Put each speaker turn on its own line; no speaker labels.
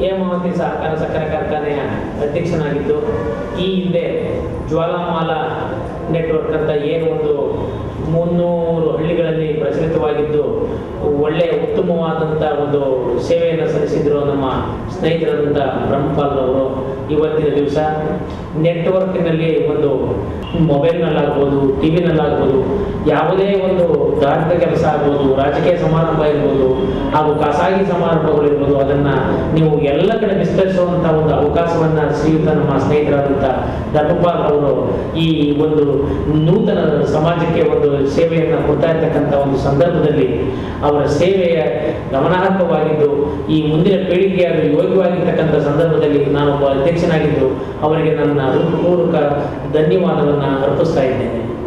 ಹೇಮಾವತಿ ಸಹಕಾರ ಸಕ್ಕರೆ ಕಾರ್ಖಾನೆಯ ಅಧ್ಯಕ್ಷನಾಗಿದ್ದು ಈ ಹಿಂದೆ ಜ್ವಾಲಾಮಾಲ ನೆಟ್ವರ್ಕ್ ಅಂತ ಏನು ಒಂದು ಮುನ್ನೂರು ಹಳ್ಳಿಗಳಲ್ಲಿ ಪ್ರಚಲಿತವಾಗಿದ್ದು ಒಳ್ಳೆಯ ಉತ್ತಮವಾದಂಥ ಒಂದು ಸೇವೆಯನ್ನು ಸಲ್ಲಿಸಿದ್ರು ನಮ್ಮ ಸ್ನೇಹಿತರಾದಂಥ ಬ್ರಹ್ಮಪಾಲ್ರವರು ಇವತ್ತಿನ ದಿವಸ ನೆಟ್ವರ್ಕ್ನಲ್ಲಿ ಒಂದು ಮೊಬೈಲ್ನಲ್ಲಾಗ್ಬೋದು ಟಿ ವಿನಲ್ಲಾಗ್ಬೋದು ಯಾವುದೇ ಒಂದು ಧಾರ್ಮಿಕ ಕೆಲಸ ಆಗ್ಬೋದು ರಾಜಕೀಯ ಸಮಾರಂಭ ಇರ್ಬೋದು ಹಾಗೂ ಖಾಸಗಿ ಸಮಾರಂಭಗಳು ಇರ್ಬೋದು ಅದನ್ನು ನೀವು ಎಲ್ಲ ಕಡೆ ವಿಸ್ತರಿಸುವಂಥ ಒಂದು ಅವಕಾಶವನ್ನು ಶ್ರೀಯುತ ನಮ್ಮ ಸ್ನೇಹಿತರಾದಂಥ ಧರ್ಮಪಾಲ್ ಅವರು ಈ ಒಂದು ನೂತನ ಸಮಾಜಕ್ಕೆ ಒಂದು ಸೇವೆಯನ್ನು ಕೊಡ್ತಾ ಇರ್ತಕ್ಕಂಥ ಒಂದು ಸಂದರ್ಭದಲ್ಲಿ ಅವರ ಸೇವೆಯ ಗಮನಾರ್ಹವಾಗಿದ್ದು ಈ ಮುಂದಿನ ಪೀಳಿಗೆಗೆ ಅದು ಯೋಗ್ಯವಾಗಿರ್ತಕ್ಕಂಥ ಸಂದರ್ಭದಲ್ಲಿ ನಾನೊಬ್ಬ ಅಧ್ಯಕ್ಷನಾಗಿದ್ದು ಅವರಿಗೆ ನನ್ನ ಹೃತ್ಪೂರ್ವಕ ಧನ್ಯವಾದವನ್ನು ಅರ್ಪಿಸ್ತಾ ಇದ್ದೇನೆ